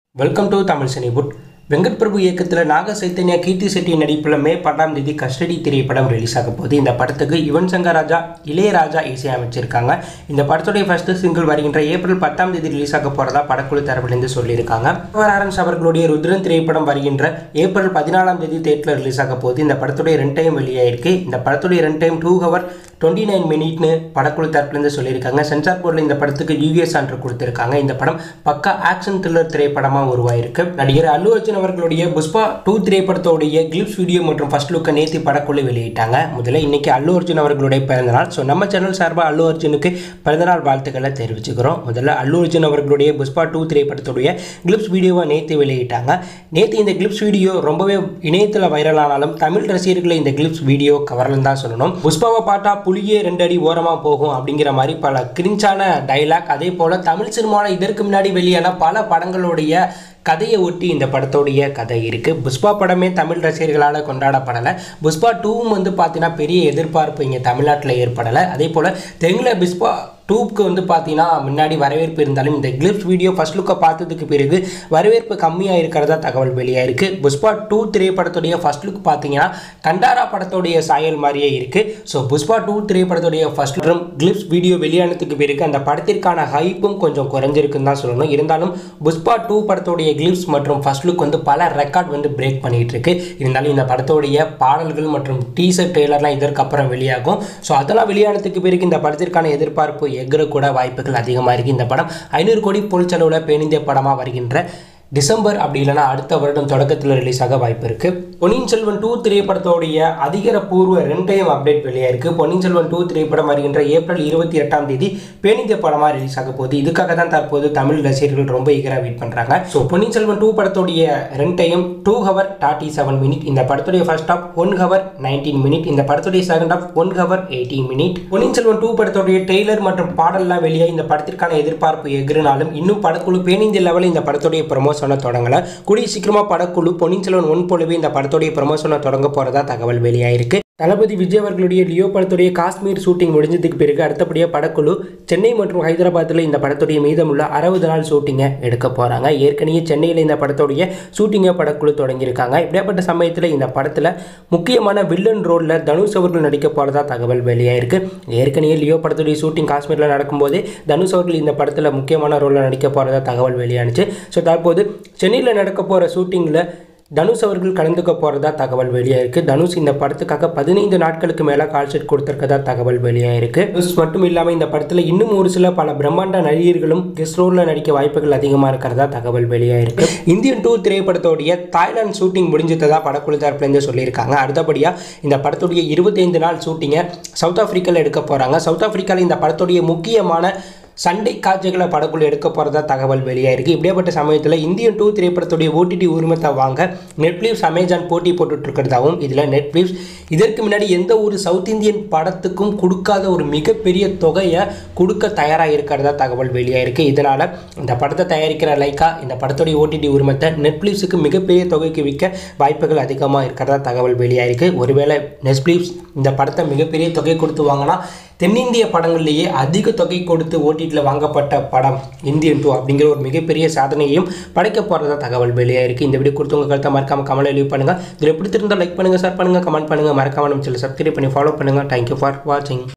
welcome to Tamil சினிபுட் வெங்கட் பிரபு இயக்கத்தில் நாக சைத்தன்யா கீர்த்தி செட்டி நடிப்பில் மே பன்னெண்டாம் தேதி கஸ்டடி திரைப்படம் ரிலீஸ் ஆக போகுது இந்த படத்துக்கு யுவன் சங்கர் ராஜா இளையராஜா இசையமைச்சிருக்காங்க இந்த படத்துடைய ஃபர்ஸ்ட் சிங்கிள் வருகின்ற ஏப்ரல் பத்தாம் தேதி ரிலீஸ் ஆக போகிறதா படக்குழு தரப்பிலிருந்து சொல்லியிருக்காங்க ஆரன்ஸ் அவர்களுடைய ருத்ரன் திரைப்படம் வருகின்ற ஏப்ரல் பதினாலாம் தேதி தேட்டரில் ரிலீஸ் ஆக போகுது இந்த படத்துடைய ரெண்டு டைம் வெளியாயிருக்கு இந்த படத்துடைய ரெண்டு time two hour twenty nine மினிட்னு படக்குழு தரப்புலேருந்து சொல்லியிருக்காங்க சென்சார் போர்டில் இந்த படத்துக்கு யூஎஸ் சான்று கொடுத்துருக்காங்க இந்த படம் பக்கா ஆக்ஷன் த்ரில்லர் திரைப்படமாக உருவாயிருக்கு நடிகர் அல்லு அர்ஜுன் அவர்களுடைய புஷ்பா டூ திரைப்படத்தோடைய கிளிப்ஸ் வீடியோ மற்றும் ஃபர்ஸ்ட் லுக்கை நேத்தி படக்குழு வெளியிட்டாங்க முதல்ல இன்னைக்கு அல்லு அர்ஜுன் அவர்களுடைய பிறந்தநாள் ஸோ நம்ம சேனல் சார்பாக அல்லு அர்ஜுனுக்கு பிறந்தநாள் வாழ்த்துக்களை தெரிவிச்சுக்கிறோம் முதல்ல அல்லு அர்ஜுன் அவர்களுடைய புஷ்பா டூ திரைப்படத்துடைய கிளிப்ஸ் வீடியோவை நேத்தி வெளியிட்டாங்க நேத்தி இந்த கிளிப்ஸ் வீடியோ ரொம்பவே இணையத்தில் வைரலானாலும் தமிழ் ரசிகர்களை இந்த கிளிப்ஸ் வீடியோ கவரலன்னு தான் சொல்லணும் புஷ்பாவை பார்த்தா புளியே ரெண்டு அடி ஓரமாக போகும் அப்படிங்கிற மாதிரி பல கிரிஞ்சான டைலாக் அதே போல் தமிழ் சினிமாவில் இதற்கு முன்னாடி வெளியான பல படங்களுடைய கதையை ஒட்டி இந்த படத்தோடைய கதை இருக்குது புஷ்பா படமே தமிழ் ரசிகர்களால் கொண்டாடப்படலை புஷ்பா டூவும் வந்து பார்த்தீங்கன்னா பெரிய எதிர்பார்ப்பு இங்கே தமிழ்நாட்டில் ஏற்படலை அதே போல் தெலுங்கில் புஷ்பா டூக்கு வந்து பார்த்தீங்கன்னா முன்னாடி வரவேற்பு இருந்தாலும் இந்த கிளிப்ஸ் வீடியோ ஃபர்ஸ்ட் லுக்கை பார்த்ததுக்கு பிறகு வரவேற்பு கம்மியாக இருக்கிறதா தகவல் வெளியாயிருக்கு புஷ்பா டூ திரைப்படத்துடைய ஃபர்ஸ்ட் லுக் பார்த்தீங்கன்னா கண்டாரா படத்துடைய சாயல் மாதிரியே இருக்குது ஸோ புஷ்பா டூ திரைப்படத்துடைய ஃபர்ஸ்ட் லுக் கிளிப்ஸ் வீடியோ வெளியானதுக்கு பிறகு அந்த படத்திற்கான ஹைப்பும் கொஞ்சம் குறைஞ்சிருக்குன்னு தான் சொல்லணும் இருந்தாலும் புஷ்பா டூ படத்துடைய கிளிப்ஸ் மற்றும் ஃபர்ஸ்ட் லுக் வந்து பல ரெக்கார்ட் வந்து பிரேக் பண்ணிட்டு இருக்கு இருந்தாலும் இந்த படத்தோடைய பாடல்கள் மற்றும் டீசர் ட்ரெய்லர்லாம் இதற்கு அப்புறம் வெளியாகும் ஸோ அதெல்லாம் வெளியானதுக்கு பிறகு இந்த படத்திற்கான எதிர்பார்ப்பு எகிற கூட வாய்ப்புகள் அதிகமாக இருக்குது இந்த படம் ஐநூறு கோடி பொருட்செலவில் பேணிந்திய படமாக வருகின்ற டிசம்பர் அப்படி இல்லைனா அடுத்த வருடம் தொடக்கத்தில் ரிலீஸ் ஆக வாய்ப்பு இருக்குது பொன்னியின் செல்வன் டூ திரைப்படத்தோடைய அதிகாரப்பூர்வ ரெண்டையும் அப்டேட் வெளியாயிருக்கு பொன்னியின் செல்வன் டூ திரைப்படம் வருகின்ற ஏப்ரல் இருபத்தி எட்டாம் தேதி பேணிந்திய படமாக ரிலீஸ் ஆக போகுது இதுக்காக தான் தற்போது தமிழ் ரசிகர்கள் ரொம்ப ஈகராக வெயிட் பண்ணுறாங்க ஸோ பொன்னியின் செல்வன் டூ படத்தோடைய ரெண்டையும் டூ ஹவர் டாட்டி செவன் மினிட் இந்த படத்துடைய first half one hour nineteen minute இந்த படத்துடைய second half one hour eighteen minute Ponniyin Selvan two படத்துடைய ட்ரெய்லர் மற்றும் பாடல்லாம் வெளியே இந்த படத்திற்கான எதிர்பார்ப்பு எகிரினாலும் இன்னும் படக்குழு பேணிந்திய லெவலில் இந்த படத்துடைய ப்ரொமோஷனை தொடங்கல கூடிய சீக்கிரமாக படக்குழு பொன்னியின் செல்வன் ஒன் போலவே இந்த படத்துடைய ப்ரொமோஷனை தொடங்க போகிறதா தகவல் வெளியாயிருக்கு தளபதி விஜய் அவர்களுடைய லியோ படத்துடைய காஷ்மீர் ஷூட்டிங் முடிஞ்சதுக்கு பிறகு அடுத்தபடியாக படக்குழு சென்னை மற்றும் ஹைதராபாத்தில் இந்த படத்துடைய மீதமுள்ள அறுபது நாள் ஷூட்டிங்கை எடுக்க போகிறாங்க ஏற்கனவே சென்னையில் இந்த படத்துடைய ஷூட்டிங்கை படக்குழு தொடங்கியிருக்காங்க இப்படியாப்பட்ட சமயத்தில் இந்த படத்தில் முக்கியமான வில்லன் ரோலில் தனுஷ் அவர்கள் நடிக்க போகிறதா தகவல் வெளியாயிருக்கு ஏற்கனவே லியோ படத்துடைய ஷூட்டிங் காஷ்மீரில் நடக்கும்போதே தனுஷ் அவர்கள் இந்த படத்தில் முக்கியமான ரோலில் நடிக்க போகிறதா தகவல் வெளியானுச்சு ஸோ தற்போது சென்னையில் நடக்க போகிற ஷூட்டிங்கில் தனுஷ் அவர்கள் கலந்துக்க போகிறதா தகவல் வெளியாயிருக்கு தனுஷ் இந்த படத்துக்காக பதினைந்து நாட்களுக்கு மேலே கால் ஷீட் கொடுத்துருக்கதா தகவல் வெளியாயிருக்கு தனுஷ் மட்டும் இல்லாமல் இந்த படத்தில் இன்னும் ஒரு சில பல பிரம்மாண்ட நடிகர்களும் கெஸ்ட் ரோலில் நடிக்க வாய்ப்புகள் அதிகமாக இருக்கிறதா தகவல் வெளியாயிருக்கு இந்தியன் டூ திரைப்படத்தோடைய தாய்லாந்து ஷூட்டிங் முடிஞ்சதா படக்குழு தரப்புலேருந்து சொல்லியிருக்காங்க அடுத்தபடியாக இந்த படத்துடைய இருபத்தைந்து நாள் ஷூட்டிங்கை சவுத் ஆஃப்ரிக்காவில் எடுக்க போகிறாங்க சவுத் ஆஃப்ரிக்காவில் இந்த படத்துடைய முக்கியமான சண்டை காட்சிகளை படக்குழு எடுக்க போகிறதா தகவல் வெளியாயிருக்கு இப்படியாப்பட்ட சமயத்தில் இந்தியன் டூ திரைப்படத்துடைய ஓடிடி உரிமத்தை வாங்க நெட்ஃப்ளிக்ஸ் அமேசான் போட்டி போட்டுட்டு இருக்கிறதாவும் இதில் நெட்ஃப்ளிக்ஸ் இதற்கு முன்னாடி எந்த ஒரு சவுத் இந்தியன் படத்துக்கும் கொடுக்காத ஒரு மிகப்பெரிய தொகையை கொடுக்க தயாராக இருக்கிறதா தகவல் வெளியாயிருக்கு இதனால் இந்த படத்தை தயாரிக்கிற லைக்கா இந்த படத்துடைய ஓடிடி உரிமத்தை நெட்ஃப்ளிக்ஸுக்கு மிகப்பெரிய தொகைக்கு விற்க வாய்ப்புகள் அதிகமாக இருக்கிறதா தகவல் வெளியாயிருக்கு ஒருவேளை நெட்ஃப்ளிக்ஸ் இந்த படத்தை மிகப்பெரிய தொகை கொடுத்து வாங்கினா தென்னிந்திய படங்கள்லேயே அதிக தொகை கொடுத்து ஓடிடியில் வாங்கப்பட்ட படம் இந்தியன் டூ அப்படிங்கிற ஒரு மிகப்பெரிய சாதனையையும் படைக்க போகிறதா தகவல் வெளியாயிருக்கு இந்த வீடியோ கொடுத்து உங்கள் கருத்தை மறக்காம கமெண்ட் லீவ் பண்ணுங்கள் இதில் பிடித்திருந்தால் லைக் பண்ணுங்கள் ஷேர் பண்ணுங்கள் கமெண்ட் பண்ணுங்கள் மறக்காம நம்ம சேனல் சப்ஸ்கிரைப் பண்ணி ஃபாலோ பண்ணுங்கள் தேங்க்யூ ஃபார் வாட்சிங்